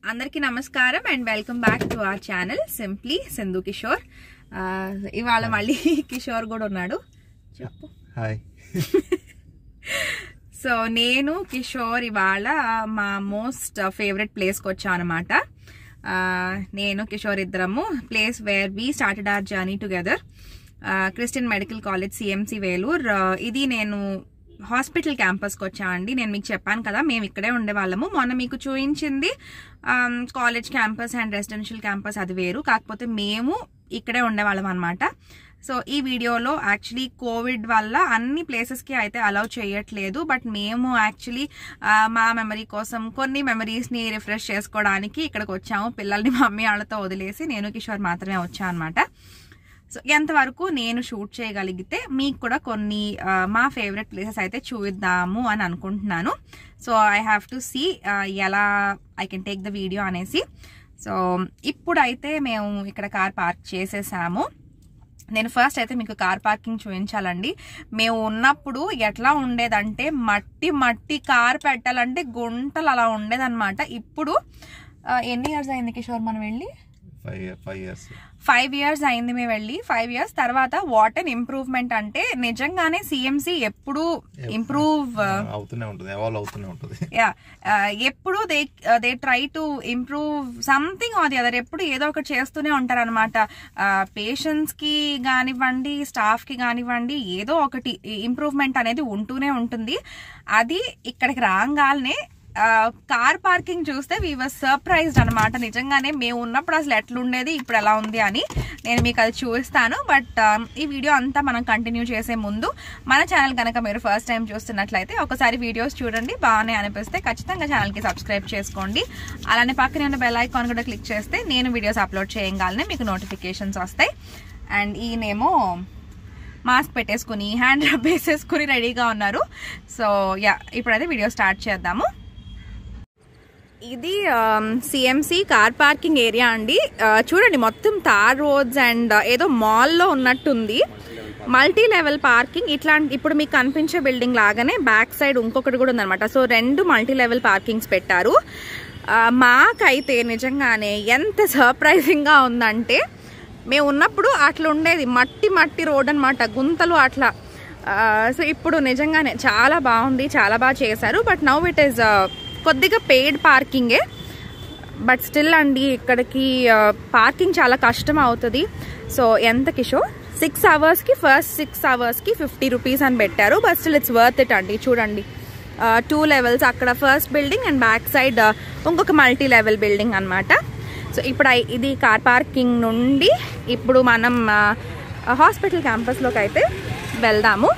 అందరికీ నమస్కారం and welcome back to our channel simply Sindhu Kishore ఆ, ఇవాళ మళ్ళీ కిషోర్ కూడా ఉన్నాడు చెప్పు హాయ్ సో నేను కిషోర్ ఇవాళ మా మోస్ట్ ఫేవరెట్ ప్లేస్కి వచ్చాను అనమాట నేను కిషోర్ ఇద్దరము place where we started our journey together Christian Medical College CMC Vellore ఆ, ఇది నేను హాస్పిటల్ క్యాంపస్కి వచ్చా అండి నేను మీకు చెప్పాను కదా మేము ఇక్కడే ఉండేవాళ్ళము మొన్న మీకు చూపించింది college campus and residential campus అది వేరు కాకపోతే మేము ఇక్కడే ఉండేవాళ్ళం అనమాట సో ఈ వీడియోలో యాక్చువల్లీ కోవిడ్ వల్ల అన్ని ప్లేసెస్కి అయితే అలౌ చేయట్లేదు బట్ మేము యాక్చువల్లీ మా మెమరీ కోసం కొన్ని మెమరీస్ని రిఫ్రెష్ చేసుకోవడానికి ఇక్కడికి వచ్చాము పిల్లల్ని మమ్మీ వాళ్ళతో వదిలేసి నేను కిషోర్ మాత్రమే వచ్చాను అనమాట సో ఎంతవరకు నేను షూట్ చేయగలిగితే మీకు కూడా కొన్ని ఆ, మా ఫేవరెట్ ప్లేసెస్ అయితే చూపిద్దాము అని అనుకుంటున్నాను so I have to see ఎలా I can take the video అనేసి సో ఇప్పుడైతే మేము ఇక్కడ కార్ పార్క్ చేసేసాము నేను ఫస్ట్ అయితే మీకు కార్ పార్కింగ్ చూపించాలండి మేము ఉన్నప్పుడు ఎట్లా ఉండేదంటే మట్టి మట్టి కార్ పెట్టాలంటే గుంటలు అలా ఉండేదన్నమాట ఇప్పుడు ఆ, ఎన్ని ఇయర్స్ అయింది కిషోర్ మనం వెళ్ళి five five years five years అయింది మేము వెళ్ళి ఫైవ్ ఇయర్స్ తర్వాత వాట్ అండ్ ఇంప్రూవ్మెంట్ అంటే నిజంగానే సిఎంసి ఎప్పుడు ఇంప్రూవ్ అవుతూనే ఉంటుంది ఎవాల్వ్ అవుతూనే ఉంటుంది యా ఎప్పుడు they they try to improve something or the other ఎప్పుడు ఏదో ఒకటి చేస్తూనే ఉంటారు అనమాట పేషెంట్స్ కి కానివ్వండి స్టాఫ్ కి కానివ్వండి ఏదో ఒకటి ఇంప్రూవ్మెంట్ అనేది ఉంటూనే ఉంటుంది అది ఇక్కడికి రాగానే కార్ పార్కింగ్ చూస్తే వీ వాజ్ సర్ప్రైజ్డ్ అనమాట నిజంగానే మేము ఉన్నప్పుడు అసలు ఎట్లుండేది ఇప్పుడు ఎలా ఉంది అని నేను మీకు అది చూపిస్తాను బట్ ఈ వీడియో అంతా మనం కంటిన్యూ చేసే ముందు మన ఛానల్ కనుక మీరు ఫస్ట్ టైం చూస్తున్నట్లయితే ఒకసారి వీడియోస్ చూడండి బాగానే అనిపిస్తే ఖచ్చితంగా ఛానల్కి సబ్స్క్రైబ్ చేసుకోండి అలానే పక్కనే ఉన్న బెల్ ఐకాన్ కూడా క్లిక్ చేస్తే నేను వీడియోస్ అప్లోడ్ చేయగానే మీకు నోటిఫికేషన్స్ వస్తాయి అండ్ ఈయనేమో మాస్క్ పెట్టేసుకుని హ్యాండ్ రబ్ వేసేసుకుని రెడీగా ఉన్నారు సో యా ఇప్పుడైతే వీడియో స్టార్ట్ చేద్దాము ఇది సిఎంసి కార్ పార్కింగ్ ఏరియా అండి ఆ, చూడండి మొత్తం తార్ రోడ్స్ అండ్ ఏదో మాల్లో ఉన్నట్టుంది మల్టీ లెవెల్ పార్కింగ్ ఇట్లాంటి ఇప్పుడు మీకు కనిపించే బిల్డింగ్ లాగానే బ్యాక్ సైడ్ ఇంకొకటి కూడా ఉందన్నమాట సో రెండు మల్టీ లెవెల్ పార్కింగ్స్ పెట్టారు ఆ, మాకైతే నిజంగానే ఎంత సర్ప్రైజింగ్గా ఉందంటే మేము ఉన్నప్పుడు అట్లా ఉండేది మట్టి మట్టి రోడ్ అనమాట గుంతలు అట్లా ఆ, సో ఇప్పుడు నిజంగానే చాలా బాగుంది చాలా బాగా చేశారు బట్ నౌ ఇట్ ఈస్ కొద్దిగా పెయిడ్ పార్కింగే బట్ స్టిల్ అండి ఇక్కడికి పార్కింగ్ చాలా కష్టం అవుతుంది సో ఎంత కిషోర్ సిక్స్ అవర్స్కి ఫస్ట్ సిక్స్ అవర్స్కి ఫిఫ్టీ రూపీస్ అని పెట్టారు but still it's worth it అండి చూడండి టూ లెవెల్స్ అక్కడ first building and back side ఇంకొక మల్టీ లెవెల్ బిల్డింగ్ అనమాట సో ఇప్పుడు ఐ- ఇది కార్ పార్కింగ్ నుండి ఇప్పుడు మనం హాస్పిటల్ క్యాంపస్లోకి అయితే వెళ్దాము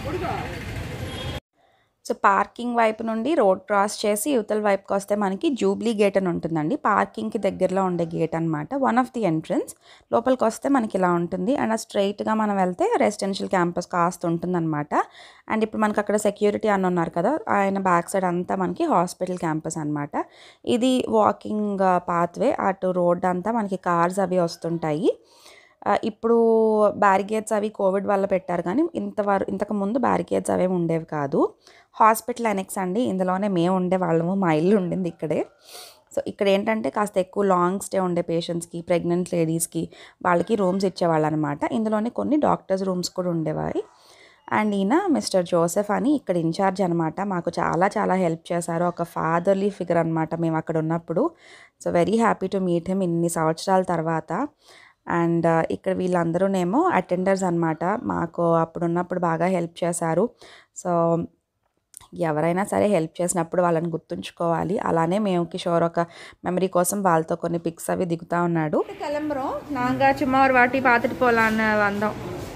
సో పార్కింగ్ వైపు నుండి రోడ్ క్రాస్ చేసి యువతల వైపుకి వస్తే మనకి జూబ్లీ గేట్ అని ఉంటుందండి పార్కింగ్కి దగ్గరలో ఉండే గేట్ అనమాట వన్ ఆఫ్ ది ఎంట్రన్స్ లోపలికి వస్తే మనకి ఇలా ఉంటుంది అండ్ స్ట్రైట్గా మనం వెళ్తే రెసిడెన్షియల్ క్యాంపస్ కాస్త ఉంటుందన్నమాట అండ్ ఇప్పుడు మనకి అక్కడ సెక్యూరిటీ అని ఉన్నారు కదా ఆయన బ్యాక్ సైడ్ అంతా మనకి హాస్పిటల్ క్యాంపస్ అనమాట ఇది వాకింగ్ పాత్వే అటు రోడ్ అంతా మనకి కార్స్ అవి వస్తుంటాయి ఆ, ఇప్పుడు బ్యారిగేడ్స్ అవి కోవిడ్ వల్ల పెట్టారు కానీ ఇంతవరకు ఇంతకు ముందు బ్యారిగేడ్స్ అవేమి ఉండేవి కాదు హాస్పిటల్ ఎనెక్స్ అండి ఇందులోనే మేము ఉండే వాళ్ళము మా ఇల్లు ఉండింది ఇక్కడే సో ఇక్కడ ఏంటంటే కాస్త ఎక్కువ లాంగ్ స్టే ఉండే పేషెంట్స్కి ప్రెగ్నెంట్ లేడీస్కి వాళ్ళకి రూమ్స్ ఇచ్చేవాళ్ళు అనమాట ఇందులోనే కొన్ని డాక్టర్స్ రూమ్స్ కూడా ఉండేవాయి అండ్ ఈయన మిస్టర్ జోసెఫ్ అని ఇక్కడ ఇన్ఛార్జ్ అనమాట మాకు చాలా చాలా హెల్ప్ చేశారు ఒక ఫాదర్లీ ఫిగర్ అనమాట మేము అక్కడ ఉన్నప్పుడు so very happy to meet him ఇన్ని సంవత్సరాల తర్వాత అండ్ ఇక్కడ వీళ్ళందరూనేమో అటెండర్స్ అనమాట మాకు అప్పుడు ఉన్నప్పుడు బాగా హెల్ప్ చేశారు సో ఎవరైనా సరే హెల్ప్ చేసినప్పుడు వాళ్ళని గుర్తుంచుకోవాలి అలానే మేము కిషోర్ ఒక మెమరీ కోసం వాళ్ళతో కొన్ని పిక్స్ అవి దిగుతా ఉన్నాడు கிளம்புறோம் நாங்க சும்மா ஒரு வாட்டி பார்த்துட்டு போகலான்னு வந்தோம்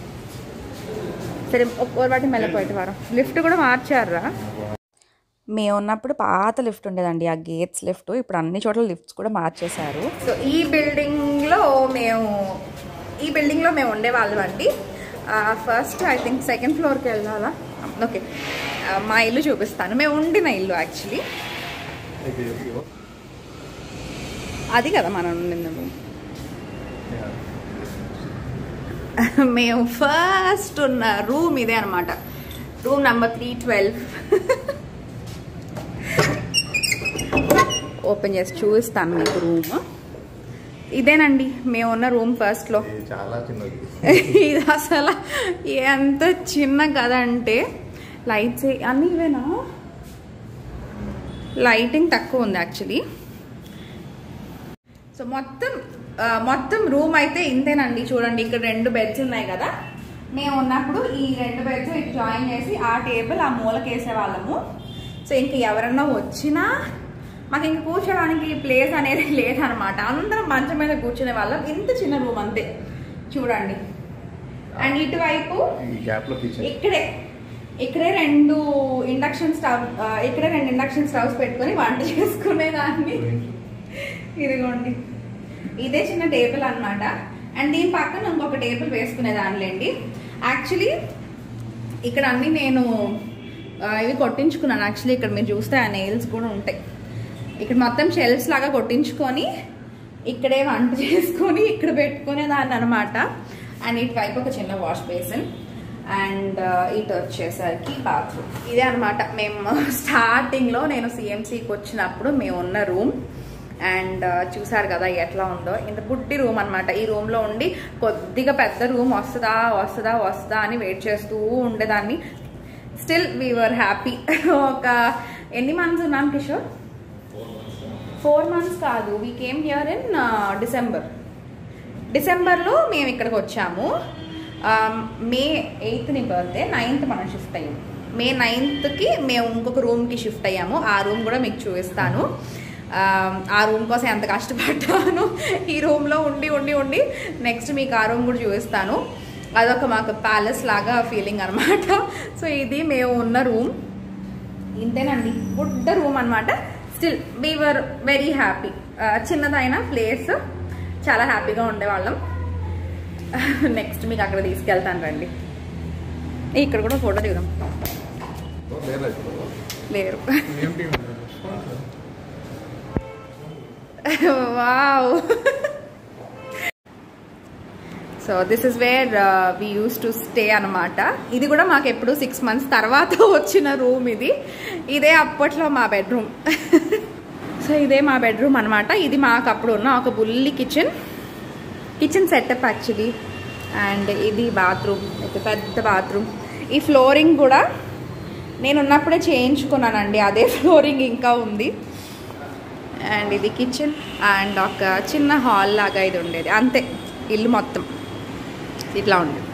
సరే ఒక- ఒక వాటి మెల్ల పోయిட்டு వరం లిఫ్ట్ కూడా మార్చారా మేము ఉన్నప్పుడు పాత లిఫ్ట్ ఉండేదండి ఆ గేట్స్ లిఫ్ట్ ఇప్పుడు అన్ని చోట్ల లిఫ్ట్స్ కూడా మార్చేశారు సో ఈ బిల్డింగ్లో మేము ఈ బిల్డింగ్లో మేము ఉండేవాళ్ళం అండి ఫస్ట్ ఐ థింక్ సెకండ్ ఫ్లోర్కి వెళ్ళాలా ఓకే మా ఇల్లు చూపిస్తాను మేము ఉండిన ఇల్లు యాక్చువల్లీ అది కదా మనం ఉండింది మేము ఫస్ట్ ఉన్న రూమ్ ఇదే అనమాట room number three twelve open చేసి చూపిస్తాను మీకు రూమ్ ఇదేనండి మేము ఉన్న రూమ్ ఫస్ట్లో ఇది చాలా చిన్నది ఇది అసలు ఎంత చిన్న గద అంటే లైట్స్ అన్నీ ఇవేనా లైటింగ్ తక్కువ ఉంది యాక్చువల్లీ సో మొత్తం ఆ, మొత్తం రూమ్ అయితే ఇంతేనండి చూడండి ఇక్కడ రెండు బెడ్స్ ఉన్నాయి కదా మేము ఉన్నప్పుడు ఈ రెండు బెడ్స్ ఇటు జాయిన్ చేసి ఆ టేబుల్ ఆ మూలకి వేసేవాళ్ళము సో ఇంక ఎవరన్నా వచ్చినా మాకు ఇంక కూర్చోడానికి ప్లేస్ అనేది లేదనమాట అందరం మంచం మీద కూర్చునే వాళ్ళం ఇంత చిన్న రూమ్ అంతే చూడండి అండ్ ఇటువైపు ఈ గ్యాప్ లో కిచెన్ ఇక్కడే ఇక్కడే రెండు ఇండక్షన్ స్టవ్ ఆ, ఇక్కడే రెండు ఇండక్షన్ స్టవ్స్ పెట్టుకొని వంట చేసుకునేదాన్ని ఇదిగోండి ఇదే చిన్న టేబుల్ అన్నమాట అండ్ దీని పక్కన ఇంకొక టేబుల్ వేసుకునేదానిలేండి యాక్చువల్లీ ఇక్కడ అన్ని నేను ఆ, ఇవి కొట్టించుకున్నాను యాక్చువల్లీ ఇక్కడ మీరు చూస్తే ఆ నెయిల్స్ కూడా ఉంటాయి ఇక్కడ మొత్తం షెల్ఫ్స్ లాగా కొట్టించుకొని ఇక్కడే వంట చేసుకొని ఇక్కడ పెట్టుకునేదాన్ని అనమాట అండ్ ఇటువైపు ఒక చిన్న వాష్ బేసిన్ అండ్ ఇటు వచ్చేసరికి బాత్రూమ్ ఇదే అనమాట మేము స్టార్టింగ్లో నేను సిఎంసీకి వచ్చినప్పుడు మేము ఉన్న రూమ్ అండ్ చూసారు కదా ఎట్లా ఉందో ఇంత బుడ్డి రూమ్ అనమాట ఈ రూమ్లో ఉండి కొద్దిగా పెద్ద రూమ్ వస్తుందా వస్తుందా వస్తుందా అని వెయిట్ చేస్తూ ఉండేదాన్ని స్టిల్ వీఆర్ హ్యాపీ ఒక ఎన్ని మంత్స్ ఉన్నాను కిషోర్ ఫోర్ మంత్స్ కాదు we came here in December డిసెంబర్లో మేము ఇక్కడికి వచ్చాము ఆమ్, మే ఎయిత్ని బర్త్డే నైన్త్ మనం షిఫ్ట్ అయ్యాము మే నైన్త్కి మేము ఇంకొక రూమ్కి షిఫ్ట్ అయ్యాము ఆ రూమ్ కూడా మీకు చూపిస్తాను ఆమ్, ఆ రూమ్ కోసం ఎంత కష్టపడ్డాను ఈ రూమ్లో ఉండి ఉండి ఉండి నెక్స్ట్ మీకు ఆ రూమ్ కూడా చూపిస్తాను అదొక మాకు ప్యాలెస్ లాగా ఫీలింగ్ అనమాట సో ఇది మేము ఉన్న రూమ్ ఇంతేనండి బుడ్డ రూమ్ అనమాట స్టిల్ వీవర్ వెరీ హ్యాపీ చిన్నదైన ప్లేస్ చాలా హ్యాపీగా ఉండేవాళ్ళం నెక్స్ట్ మీకు అక్కడ తీసుకెళ్తాను రండి ఇక్కడ కూడా ఫోటో దిగుదాం లేరు wow so this is where we use to stay అనమాట ఇది కూడా మాకు ఎప్పుడు సిక్స్ మంత్స్ తర్వాత వచ్చిన రూమ్ ఇది ఇదే అప్పట్లో మా బెడ్రూమ్ సో ఇదే మా బెడ్రూమ్ అనమాట ఇది మాకు అప్పుడు ఉన్న ఒక బుల్లి kitchen kitchen setup actually and ఇది బాత్రూమ్ అయితే పెద్ద బాత్రూమ్ ఈ ఫ్లోరింగ్ కూడా నేను ఉన్నప్పుడే చేయించుకున్నానండి అదే ఫ్లోరింగ్ ఇంకా ఉంది అండ్ ఇది కిచెన్ అండ్ ఒక చిన్న హాల్ లాగా ఇది ఉండేది అంతే ఇల్లు మొత్తం ఇట్లా ఉండేది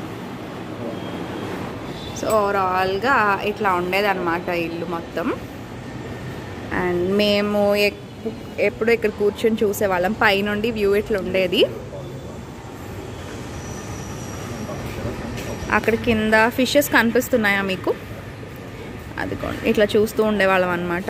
సో ఓవరాల్గా ఇట్లా ఉండేది అనమాట ఇల్లు మొత్తం అండ్ మేము ఎప్పు- ఎప్పుడు ఇక్కడ కూర్చొని చూసేవాళ్ళం పైనుండి వ్యూ ఇట్లా ఉండేది అక్కడ కింద ఫిషెస్ కనిపిస్తున్నాయా మీకు అదిగోండి ఇట్లా చూస్తూ ఉండేవాళ్ళం అనమాట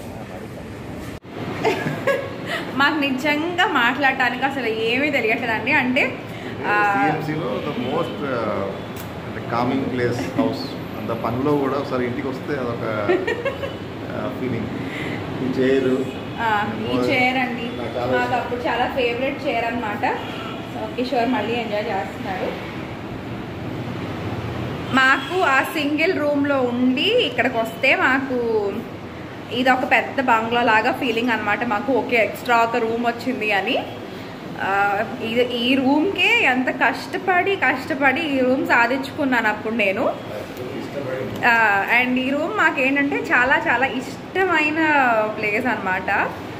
మాకు నిజంగా మాట్లాడటానికి అసలు ఏమీ తెలియట్లేదండి అంటే ఆ, సిఎంసీలో ద మోస్ట్ అంటే కామింగ్ ప్లేస్ హౌస్ అంత పనిలో కూడా ఒకసారి ఇంటికి వస్తే అదొక ఫీలింగ్ ఈ చైరు ఆ, ఈ చైర్ అండి నాకు చాలా మాకు అప్పుడు చాలా ఫేవరెట్ చైర్ అనమాట సో కిషోర్ మళ్ళీ ఎంజాయ్ చేస్తున్నాడు మాకు ఆ సింగిల్ రూమ్లో ఉండి ఇక్కడికి వస్తే మాకు ఇది ఒక పెద్ద బంగ్లా లాగా ఫీలింగ్ అనమాట మాకు ఓకే ఎక్స్ట్రా ఒక రూమ్ వచ్చింది అని ఆ, ఇది ఈ రూమ్కే ఎంత కష్టపడి కష్టపడి ఈ రూమ్ సాధించుకున్నాను అప్పుడు నేను అండ్ ఈ రూమ్ మాకేంటంటే చాలా చాలా ఇష్టమైన ప్లేస్ అనమాట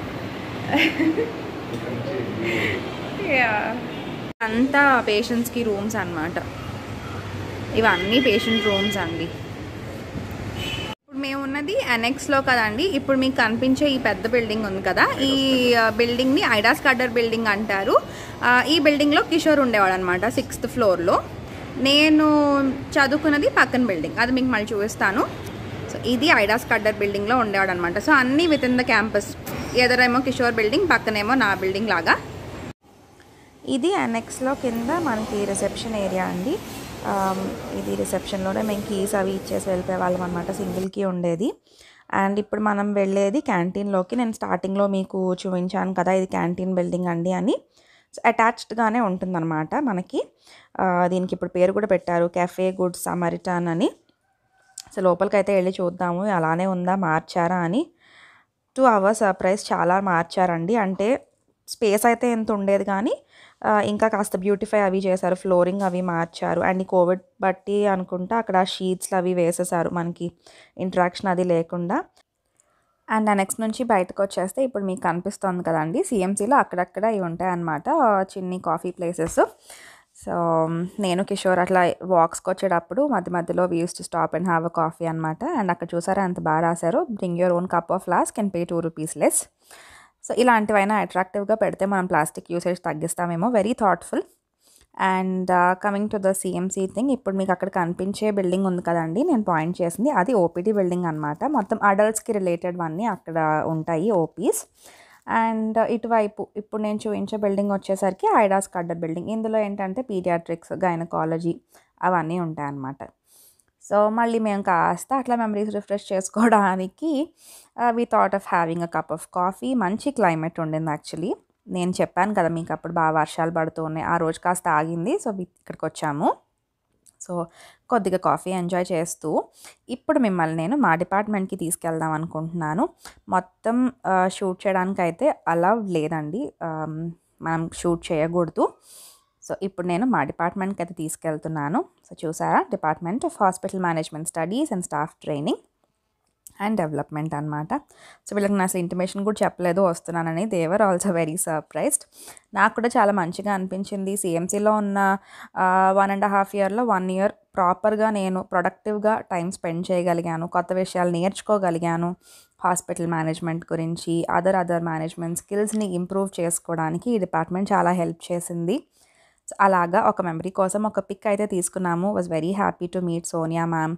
అంతా పేషెంట్స్కి రూమ్స్ అన్నమాట ఇవన్నీ పేషెంట్ రూమ్స్ అండి ఇప్పుడు మేము ఉన్నది అనెక్స్లో కదండి ఇప్పుడు మీకు కనిపించే ఈ పెద్ద బిల్డింగ్ ఉంది కదా ఈ ఆ, బిల్డింగ్ని ఐడాస్ కడ్డర్ బిల్డింగ్ అంటారు ఆ, ఈ బిల్డింగ్లో కిషోర్ ఉండేవాడు అనమాట సిక్స్త్ ఫ్లోర్లో నేను చదువుకున్నది పక్కన బిల్డింగ్ అది మీకు మళ్ళీ చూపిస్తాను సో ఇది ఐడాస్ కడ్డర్ బిల్డింగ్లో ఉండేవాడు అనమాట సో అన్నీ విత్ ఇన్ ద క్యాంపస్ ఎదురేమో కిషోర్ బిల్డింగ్ పక్కనేమో నా బిల్డింగ్ లాగా ఇది అనెక్స్లో కింద మనకి రిసెప్షన్ ఏరియా అండి ఆమ్, ఇది రిసెప్షన్లోనే మేము కీస్ అవి ఇచ్చేసి వెళ్ళిపోయే వాళ్ళం అనమాట సింగిల్ కీ ఉండేది అండ్ ఇప్పుడు మనం వెళ్ళేది క్యాంటీన్లోకి నేను స్టార్టింగ్లో మీకు చూపించాను కదా ఇది క్యాంటీన్ బిల్డింగ్ అండి అని అటాచ్డ్గానే ఉంటుందన్నమాట మనకి ఆ, దీనికి ఇప్పుడు పేరు కూడా పెట్టారు కెఫే గుడ్ సమరిటాన్ అని సో లోపలికి అయితే వెళ్ళి చూద్దాము అలానే ఉందా మార్చారా అని టు అవర్ సర్ప్రైజ్ చాలా మార్చారండి అంటే స్పేస్ అయితే ఎంత ఉండేది కానీ ఆ, ఇంకా కాస్త బ్యూటిఫై అవి చేశారు ఫ్లోరింగ్ అవి మార్చారు అండ్ ఈ కోవిడ్ బట్టి అనుకుంటా అక్కడ షీట్స్లు అవి వేసేసారు మనకి ఇంట్రాక్షన్ అది లేకుండా అండ్ ఆ నెక్స్ట్ నుంచి బయటకు వచ్చేస్తే ఇప్పుడు మీకు కనిపిస్తుంది కదండి సిఎంసీలో అక్కడక్కడ ఇవి ఉంటాయి అన్నమాట చిన్ని కాఫీ ప్లేసెస్ సో నేను కిషోర్ అట్లా వాక్స్కి వచ్చేటప్పుడు మధ్య మధ్యలో we use to stop and have a coffee అనమాట అండ్ అక్కడ చూసారా ఎంత బాగా రాశారు bring your own cup of flask and pay two rupees less so ఇలాంటివైనా అట్రాక్టివ్గా పెడితే మనం ప్లాస్టిక్ యూసేజ్ తగ్గిస్తామేమో very thoughtful and coming to the CMC thing ఇప్పుడు మీకు అక్కడ కనిపించే బిల్డింగ్ ఉంది కదండి నేను పాయింట్ చేసింది అది ఓపీడీ బిల్డింగ్ అనమాట మొత్తం అడల్ట్స్కి రిలేటెడ్ అన్నీ అక్కడ ఉంటాయి ఓపీస్ అండ్ ఇటువైపు ఇప్పుడు నేను చూపించే బిల్డింగ్ వచ్చేసరికి ఐడాస్ కడ్డర్ బిల్డింగ్ ఇందులో ఏంటంటే పీడియాట్రిక్స్ గైనకాలజీ అవన్నీ ఉంటాయి అన్నమాట సో మళ్ళీ మేము కాస్త అట్లా మెమరీస్ రిఫ్రెష్ చేసుకోవడానికి we thought of having a cup of coffee మంచి క్లైమేట్ ఉండింది యాక్చువల్లీ నేను చెప్పాను కదా మీకు అప్పుడు బాగా వర్షాలు పడుతూ ఉన్నాయి ఆ రోజు కాస్త ఆగింది సో వి- ఇక్కడికి వచ్చాము సో కొద్దిగా కాఫీ ఎంజాయ్ చేస్తూ ఇప్పుడు మిమ్మల్ని నేను మా డిపార్ట్మెంట్కి తీసుకెళ్దాం అనుకుంటున్నాను మొత్తం షూట్ చేయడానికి అయితే అలౌడ్ లేదండి ఆమ్, మనం షూట్ చేయకూడదు సో ఇప్పుడు నేను మా డిపార్ట్మెంట్కి అయితే తీసుకెళ్తున్నాను సో చూసారా department of hospital management studies and staff training and development అనమాట సో వీళ్ళకి నేను అసలు ఇంటిమేషన్ కూడా చెప్పలేదు వస్తున్నానని దేవర్ ఆల్సో వెరీ సర్ప్రైజ్డ్ నాకు కూడా చాలా మంచిగా అనిపించింది సిఎంసీలో ఉన్న వన్ అండ్ హాఫ్ ఇయర్లో వన్ ఇయర్ ప్రాపర్గా నేను ప్రొడక్టివ్గా టైం స్పెండ్ చేయగలిగాను కొత్త విషయాలు నేర్చుకోగలిగాను హాస్పిటల్ మేనేజ్మెంట్ గురించి అదర్ అదర్ మేనేజ్మెంట్ స్కిల్స్ని ఇంప్రూవ్ చేసుకోవడానికి ఈ డిపార్ట్మెంట్ చాలా హెల్ప్ చేసింది సో అలాగా ఒక మెమరీ కోసం ఒక పిక్ అయితే తీసుకున్నాము was very happy to meet Sonia ma'am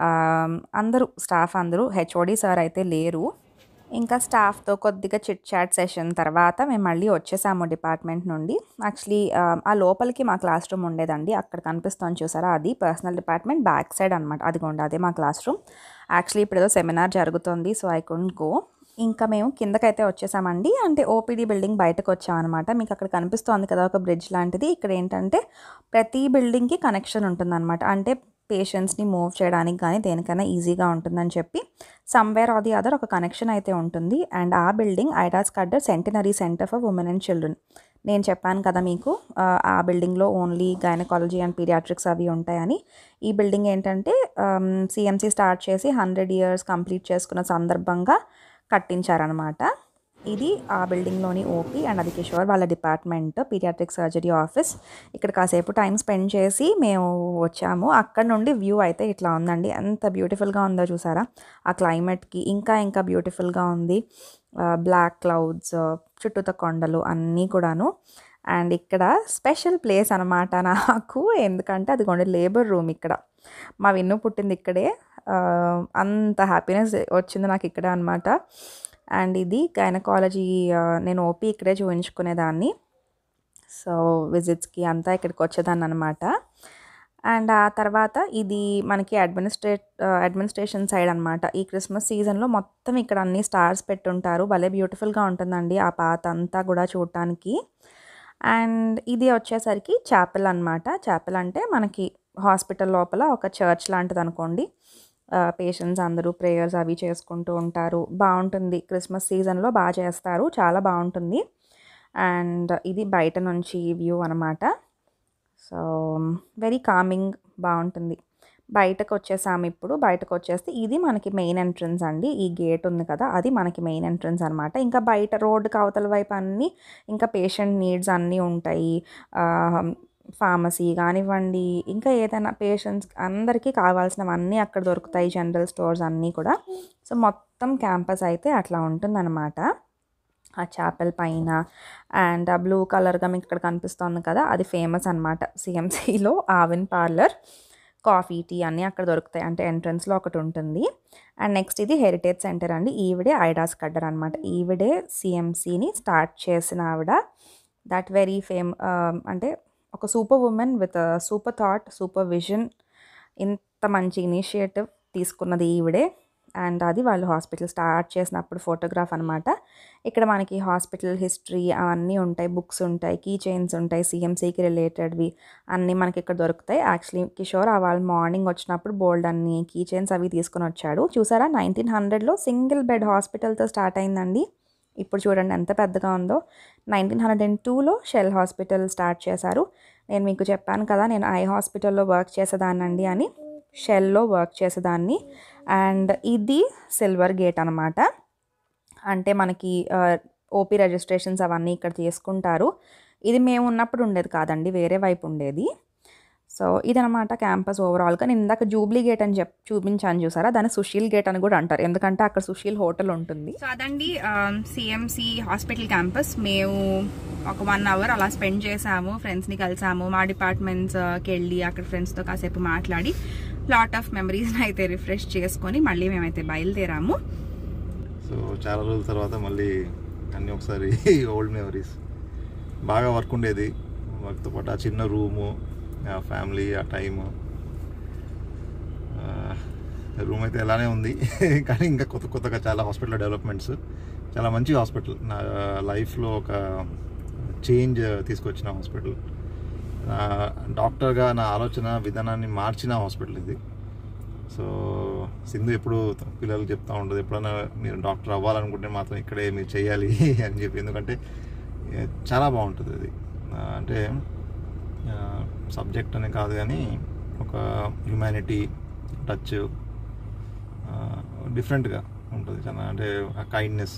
అందరూ స్టాఫ్ అందరూ హెచ్ఓడి సార్ అయితే లేరు ఇంకా స్టాఫ్తో కొద్దిగా చిట్ చాట్ సెషన్ తర్వాత మేము మళ్ళీ వచ్చేసాము డిపార్ట్మెంట్ నుండి యాక్చువల్లీ ఆ లోపలికి మా క్లాస్ రూమ్ ఉండేదండి అక్కడ కనిపిస్తుంది చూసారా అది పర్సనల్ డిపార్ట్మెంట్ బ్యాక్ సైడ్ అనమాట అదిగోండి అదే మా క్లాస్ రూమ్ యాక్చువల్లీ ఇప్పుడు ఏదో సెమినార్ జరుగుతుంది సో ఐ కుంట్ గో ఇంకా మేము కిందకైతే వచ్చేసామండి అంటే ఓపీడీ బిల్డింగ్ బయటకు వచ్చామన్నమాట మీకు అక్కడ కనిపిస్తోంది కదా ఒక బ్రిడ్జ్ లాంటిది ఇక్కడ ఏంటంటే ప్రతి బిల్డింగ్కి కనెక్షన్ ఉంటుందన్నమాట అంటే పేషెంట్స్ని మూవ్ చేయడానికి కానీ దేనికైనా ఈజీగా ఉంటుందని చెప్పి సమ్వేర్ ఆర్ ది అదర్ ఒక కనెక్షన్ అయితే ఉంటుంది అండ్ ఆ building Ida Scudder centenary centre for women and children నేను చెప్పాను కదా మీకు ఆ, ఆ బిల్డింగ్లో ఓన్లీ గైనకాలజీ అండ్ పీడియాట్రిక్స్ అవి ఉంటాయని ఈ బిల్డింగ్ ఏంటంటే సిఎంసీ స్టార్ట్ చేసి హండ్రెడ్ ఇయర్స్ కంప్లీట్ చేసుకున్న సందర్భంగా కట్టించారనమాట ఇది ఆ బిల్డింగ్లోని ఓపీ అండ్ అది కిషోర్ వాళ్ళ డిపార్ట్మెంట్ పీడియాట్రిక్ సర్జరీ ఆఫీస్ ఇక్కడ కాసేపు టైం స్పెండ్ చేసి మేము వచ్చాము అక్కడ నుండి వ్యూ అయితే ఇట్లా ఉందండి ఎంత బ్యూటిఫుల్గా ఉందో చూసారా ఆ క్లైమేట్కి ఇంకా ఇంకా బ్యూటిఫుల్గా ఉంది బ్లాక్ క్లౌడ్స్ చుట్టూత కొండలు అన్నీ కూడాను అండ్ ఇక్కడ స్పెషల్ ప్లేస్ అనమాట నాకు ఎందుకంటే అది కొండ లేబర్ రూమ్ ఇక్కడ మా విన్ను పుట్టింది ఇక్కడే ఆ, అంత హ్యాపీనెస్ వచ్చింది నాకు ఇక్కడే అనమాట అండ్ ఇది గైనకాలజీ నేను ఓపీ ఇక్కడే చూపించుకునేదాన్ని సో విజిట్స్కి అంతా ఇక్కడికి వచ్చేదాన్ని అనమాట అండ్ ఆ తర్వాత ఇది మనకి అడ్మినిస్ట్రేట్ అడ్మినిస్ట్రేషన్ సైడ్ అనమాట ఈ క్రిస్మస్ సీజన్లో మొత్తం ఇక్కడ అన్ని స్టార్స్ పెట్టుంటారు భలే బ్యూటిఫుల్గా ఉంటుందండి ఆ పాత అంతా కూడా చూడటానికి అండ్ ఇది వచ్చేసరికి చాపెల్ అనమాట చాపెల్ అంటే మనకి హాస్పిటల్ లోపల ఒక చర్చ్ లాంటిది అనుకోండి పేషెంట్స్ అందరూ ప్రేయర్స్ అవి చేసుకుంటూ ఉంటారు బాగుంటుంది క్రిస్మస్ సీజన్లో బాగా చేస్తారు చాలా బాగుంటుంది అండ్ ఇది బయట నుంచి వ్యూ అనమాట సో వెరీ కామింగ్ బాగుంటుంది బయటకు వచ్చేసాము ఇప్పుడు బయటకు వచ్చేస్తే ఇది మనకి మెయిన్ ఎంట్రన్స్ అండి ఈ గేట్ ఉంది కదా అది మనకి మెయిన్ ఎంట్రన్స్ అనమాట ఇంకా బయట రోడ్డుకి అవతల వైపు అన్నీ ఇంకా పేషెంట్ నీడ్స్ అన్నీ ఉంటాయి ఫార్మసీ కానివ్వండి ఇంకా ఏదైనా పేషెంట్స్ అందరికీ కావాల్సినవన్నీ అక్కడ దొరుకుతాయి జనరల్ స్టోర్స్ అన్నీ కూడా సో మొత్తం క్యాంపస్ అయితే అట్లా ఉంటుందన్నమాట ఆ చాపెల్ పైన అండ్ ఆ బ్లూ కలర్గా మీకు ఇక్కడ కనిపిస్తుంది కదా అది ఫేమస్ అనమాట సిఎంసీలో ఆవిన్ పార్లర్ కాఫీ టీ అన్నీ అక్కడ దొరుకుతాయి అంటే ఎంట్రన్స్లో ఒకటి ఉంటుంది అండ్ నెక్స్ట్ ఇది హెరిటేజ్ సెంటర్ అండి ఈవిడే ఐడాస్ కడ్డర్ అనమాట ఈవిడే సిఎంసీని స్టార్ట్ చేసిన ఆవిడ దట్ వెరీ ఫేమ్ అంటే ఒక super women with super thought super vision ఇంత మంచి ఇనిషియేటివ్ తీసుకున్నది ఈవిడే అండ్ అది వాళ్ళు హాస్పిటల్ స్టార్ట్ చేసినప్పుడు ఫోటోగ్రాఫ్ అనమాట ఇక్కడ మనకి హాస్పిటల్ హిస్టరీ అవన్నీ ఉంటాయి బుక్స్ ఉంటాయి కీ చైన్స్ ఉంటాయి సిఎంసీకి రిలేటెడ్వి అన్నీ మనకి ఇక్కడ దొరుకుతాయి యాక్చువల్లీ కిషోర్ ఆ వాళ్ళు మార్నింగ్ వచ్చినప్పుడు బోల్డ్ అన్ని కీ చైన్స్ అవి తీసుకొని వచ్చాడు చూసారా నైన్టీన్ హండ్రెడ్లో సింగిల్ బెడ్ హాస్పిటల్తో స్టార్ట్ అయిందండి ఇప్పుడు చూడండి ఎంత పెద్దగా ఉందో నైన్టీన్ హండ్రెడ్ అండ్ టూలో షెల్ హాస్పిటల్ స్టార్ట్ చేశారు నేను మీకు చెప్పాను కదా నేను ఐ హాస్పిటల్లో వర్క్ చేసేదాన్నండి అని షెల్లో వర్క్ చేసేదాన్ని అండ్ ఇది సిల్వర్ గేట్ అనమాట అంటే మనకి ఓపీ రిజిస్ట్రేషన్స్ అవన్నీ ఇక్కడ తీసుకుంటారు ఇది మేము ఉన్నప్పుడు ఉండేది కాదండి వేరే వైపు ఉండేది సో ఇదనమాట క్యాంపస్ ఓవరాల్గా నేను ఇందాక జూబ్లీ గేట్ అని చెప్ చూపించాను చూసారా దాన్ని సుశీల్ గేట్ అని కూడా అంటారు ఎందుకంటే అక్కడ సుశీల్ హోటల్ ఉంటుంది సో అదండి సిఎంసి హాస్పిటల్ క్యాంపస్ మేము ఒక వన్ అవర్ అలా స్పెండ్ చేసాము ఫ్రెండ్స్ని కలిసాము మా డిపార్ట్మెంట్స్కి వెళ్ళి అక్కడ ఫ్రెండ్స్తో కాసేపు మాట్లాడి లాట్ ఆఫ్ మెమరీస్ని అయితే రిఫ్రెష్ చేసుకొని మళ్ళీ మేమైతే బయలుదేరాము సో చాలా రోజుల తర్వాత మళ్ళీ అన్నీ ఒకసారి ఓల్డ్ మెమరీస్ బాగా వర్క్ ఉండేది వర్క్తో పాటు ఆ చిన్న రూము ఆ ఫ్యామిలీ ఆ టైము రూమ్ అయితే అలానే ఉంది కానీ ఇంకా కొత్త కొత్తగా చాలా హాస్పిటల్ డెవలప్మెంట్స్ చాలా మంచి హాస్పిటల్ నా లైఫ్లో ఒక చేంజ్ తీసుకొచ్చిన హాస్పిటల్ డాక్టర్గా నా ఆలోచన విధానాన్ని మార్చిన హాస్పిటల్ ఇది సో సింధు ఎప్పుడు పిల్లలకు చెప్తా ఉంటుంది ఎప్పుడైనా మీరు డాక్టర్ అవ్వాలనుకుంటే మాత్రం ఇక్కడే మీరు చేయాలి అని చెప్పి ఎందుకంటే ఏ, చాలా బాగుంటుంది అది ఆ, అంటే సబ్జెక్ట్ అనే కాదు కానీ ఒక హ్యుమానిటీ టచ్ డిఫరెంట్గా ఉంటుంది చాలా అంటే ఆ కైండ్నెస్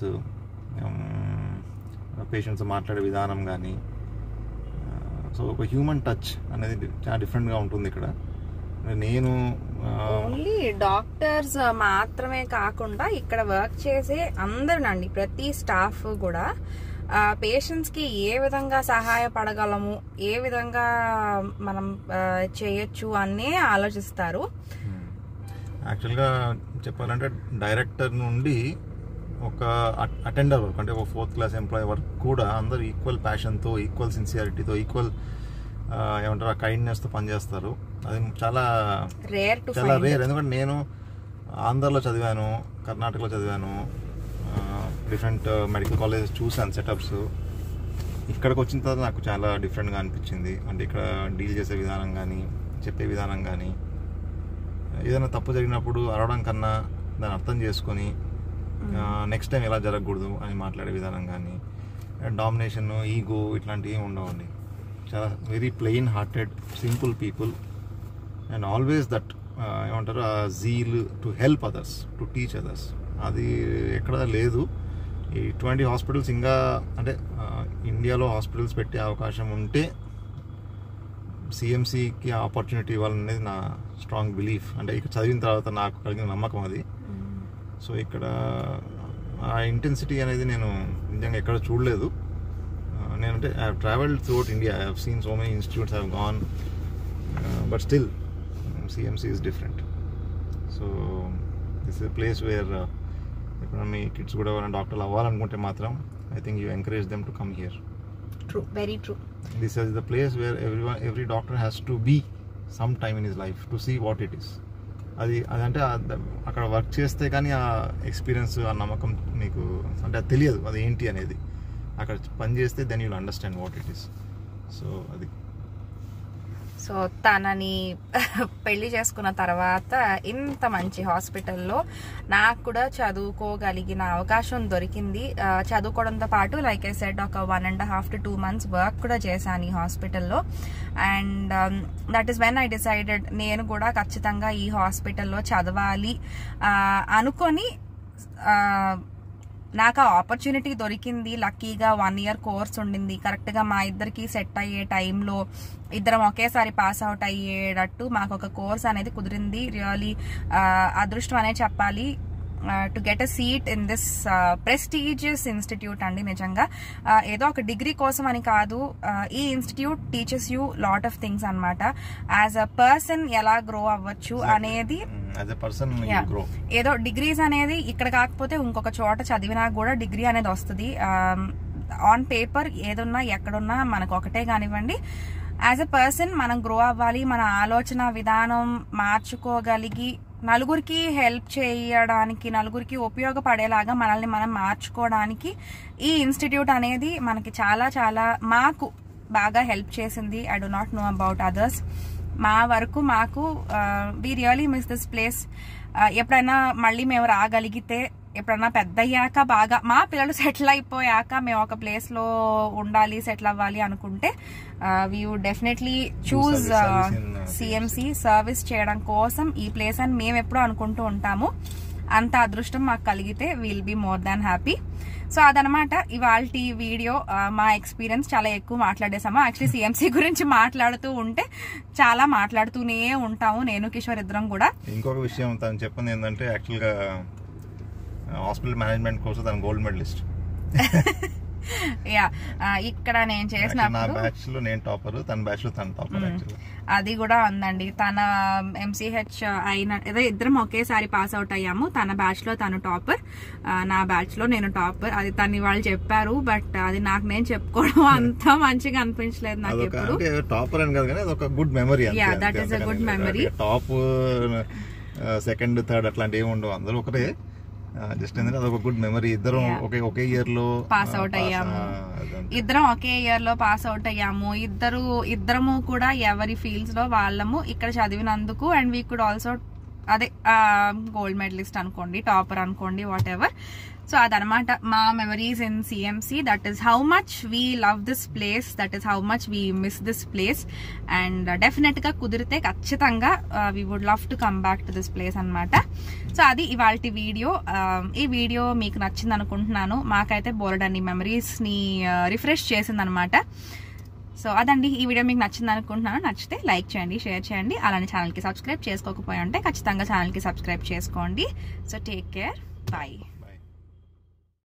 పేషెంట్స్ మాట్లాడే విధానం కానీ సో ఒక హ్యూమన్ టచ్ అనేది డి- చాలా డిఫరెంట్గా ఉంటుంది ఇక్కడ నేను ఆ, ఓన్లీ డాక్టర్స్ మాత్రమే కాకుండా ఇక్కడ వర్క్ చేసే అందరినండి ప్రతి స్టాఫ్ కూడా పేషెంట్స్ కి ఏ విధంగా సహాయపడగలము ఏ విధంగా మనం ఆ, చేయొచ్చు అనే ఆలోచిస్తారు యాక్చువల్గా చెప్పాలంటే డైరెక్టర్ నుండి ఒక అటెండర్ వరకు అంటే ఒక ఫోర్త్ క్లాస్ ఎంప్లాయీ వరకు కూడా అందరూ ఈక్వల్ ప్యాషన్తో ఈక్వల్ సిన్సియారిటీతో ఈక్వల్ ఏమంటారు ఆ కైండ్నెస్తో పనిచేస్తారు అది చాలా రేర్ టు చాలా రేర్ ఎందుకంటే నేను ఆంధ్రాలో చదివాను కర్ణాటకలో చదివాను డిఫరెంట్ మెడికల్ కాలేజెస్ చూశాను సెటప్స్ ఇక్కడికి వచ్చిన తర్వాత నాకు చాలా డిఫరెంట్గా అనిపించింది అంటే ఇక్కడ డీల్ చేసే విధానం కానీ చెప్పే విధానం కానీ ఏదైనా తప్పు జరిగినప్పుడు అరవడం కన్నా దాన్ని అర్థం చేసుకొని నెక్స్ట్ టైం ఎలా జరగకూడదు అని మాట్లాడే విధానం కానీ డామినేషన్ ఈగో ఇట్లాంటివి ఏమి ఉండవండి చాలా very plain hearted simple people and always that ఏమంటారు ఆ zeal to help others to teach others అది ఎక్కడ లేదు ఇటువంటి హాస్పిటల్స్ ఇంకా అంటే ఆ, ఇండియాలో హాస్పిటల్స్ పెట్టే అవకాశం ఉంటే సిఎంసికి ఆపర్చునిటీ ఇవ్వాలనేది నా స్ట్రాంగ్ బిలీఫ్ అంటే ఇక్కడ చదివిన తర్వాత నాకు కలిగిన నమ్మకం అది సో ఇక్కడ ఆ ఇంటెన్సిటీ అనేది నేను నిజంగా ఎక్కడ చూడలేదు ఆ, నేనంటే I have travelled throughout India I have seen so many institutes have gone but still CMC is different so this is place where ఇప్పుడు మీ కిడ్స్ కూడా ఎవరైనా డాక్టర్లు అవ్వాలనుకుంటే మాత్రం I think you encourage them to come here true very true this is the place where everyone every doctor has to be some time in his life to see what it is అది అదంటే ఆ- the- అక్కడ work చేస్తే కానీ ఆ experience ఆ నమ్మకం మీకు అంటే అది తెలియదు అది ఏంటి అనేది అక్కడ పని చేస్తే then you'll understand what it is so అది సో తనని పెళ్లి చేసుకున్న తర్వాత ఇంత మంచి హాస్పిటల్లో నాకు కూడా చదువుకోగలిగిన అవకాశం దొరికింది ఆ, చదువుకోవడంతో పాటు లైక్ ఐ సెడ్ ఒక one and half to two months work కూడా చేశాను ఈ హాస్పిటల్లో and that is when I decided నేను కూడా ఖచ్చితంగా ఈ హాస్పిటల్లో చదవాలి ఆ, అనుకొని ఆ, నాకు ఆ ఆపర్చునిటీ దొరికింది లక్కీగా వన్ ఇయర్ కోర్స్ ఉండింది కరెక్ట్గా మా ఇద్దరికి సెట్ అయ్యే టైంలో ఇద్దరం ఒకేసారి పాస్ అవుట్ అయ్యేటట్టు మాకు ఒక కోర్స్ అనేది కుదిరింది రియలీ అదృష్టం అనే చెప్పాలి to get a seat in this prestigious institute అండి నిజంగా Uh, ఏదో ఒక డిగ్రీ కోసం అని కాదు uh, ఈ institute teachers you lot of things అనమాట యాజ్ అ పర్సన్ ఎలా గ్రో అవ్వచ్చు అనేది as a person Yeah. Grow ఏదో డిగ్రీస్ అనేది ఇక్కడ కాకపోతే ఇంకొక చోట చదివినా కూడా డిగ్రీ అనేది వస్తుంది ఆన్ పేపర్ ఏదున్నా ఎక్కడున్నా మనకు ఒకటే కానివ్వండి యాజ్ ఎ పర్సన్ మనం గ్రో అవ్వాలి మన ఆలోచన విధానం మార్చుకోగలిగి నలుగురికి హెల్ప్ చేయడానికి నలుగురికి ఉపయోగపడేలాగా మనల్ని మనం మార్చుకోవడానికి ఈ ఇన్స్టిట్యూట్ అనేది మనకి చాలా చాలా మాకు బాగా హెల్ప్ చేసింది I do not know about others మా వరకు మాకు we really miss this place ఎప్పుడైనా మళ్ళీ మేము రాగలిగితే ఎప్పుడన్నా పెద్ద అయ్యాక బాగా మా పిల్లలు సెటిల్ అయిపోయాక మేము ఒక ప్లేస్ లో ఉండాలి సెటిల్ అవ్వాలి అనుకుంటే we would definitely choose service in, uh, CMC service చేయడం కోసం ఈ ప్లేస్ అని మేము ఎప్పుడూ అనుకుంటూ ఉంటాము అంత అదృష్టం మాకు కలిగితే will be more than happy so అదనమాట ఇవాళ వీడియో మా ఎక్స్పీరియన్స్ చాలా ఎక్కువ మాట్లాడేసాము యాక్చువల్లీ సిఎంసి గురించి మాట్లాడుతూ ఉంటే చాలా మాట్లాడుతూనే ఉంటాము నేను కిషోర్ ఇద్దరం కూడా ఇంకొక విషయం తను చెప్పింది ఏంటంటే యాక్చువల్గా హాస్పిటల్ మేనేజ్మెంట్ కోసం తన గోల్డ్ మెడలిస్ట్ యా ఇక్కడ నేను నా చేసినప్పుడు బ్యాచ్ లో నేను టాపర్ తన బ్యాచ్ లో తన టాపర్ యాక్చువల్గా అది కూడా ఉందండి తన ఎంసీహెచ్ అయిన ఏదో ఇద్దరం ఒకేసారి పాస్ అవుట్ అయ్యాము తన బ్యాచ్ లో తను టాపర్ నా బ్యాచ్ లో నేను టాపర్ అది తను వాళ్ళు చెప్పారు బట్ అది నాకు నేను చెప్పుకోవడం అంత మంచిగా అనిపించలేదు నాకు అదొక ఎప్పుడు అంటే టాపర్ అని కాదు కానీ అదొక good memory Yeah, that is a good memory. Top second third అట్లాంటి ఏమి ఉండవు అందరూ ఒకటే జస్ట్ ఏంటంటే అదొక గుడ్ మెమరీ ఇద్దరం Yeah. ఒకే ఒకే ఇయర్ లో Pass out అయ్యాము. ఇద్దరం ఒకే ఇయర్ లో పాస్ అవుట్ అయ్యాము ఇద్దరు ఇద్దరము కూడా ఎవరి ఫీల్డ్స్ లో వాళ్ళము ఇక్కడ చదివినందుకు అండ్ వీ కుడ్ ఆల్సో అదే గోల్డ్ మెడలిస్ట్ అనుకోండి టాపర్ అనుకోండి వాట్ ఎవర్ సో అదనమాట మా memories in CMC that is how much we love this place that is how much we miss this place and definite గా కుదిరితే ఖచ్చితంగా we would love to come back to this place అన్నమాట so అది ఇవాళ video ఈ video మీకు నచ్చింది అనుకుంటున్నాను మాకైతే బోల్డ్ అన్ని మెమరీస్ ని రిఫ్రెష్ చేసింది అనమాట సో అదండి ఈ వీడియో మీకు నచ్చింది అనుకుంటున్నాను నచ్చితే లైక్ చేయండి షేర్ చేయండి అలానే ఛానల్కి సబ్స్క్రైబ్ చేసుకోకపోయి ఉంటే ఖచ్చితంగా ఛానల్కి సబ్స్క్రైబ్ చేసుకోండి సో టేక్ కేర్ బాయ్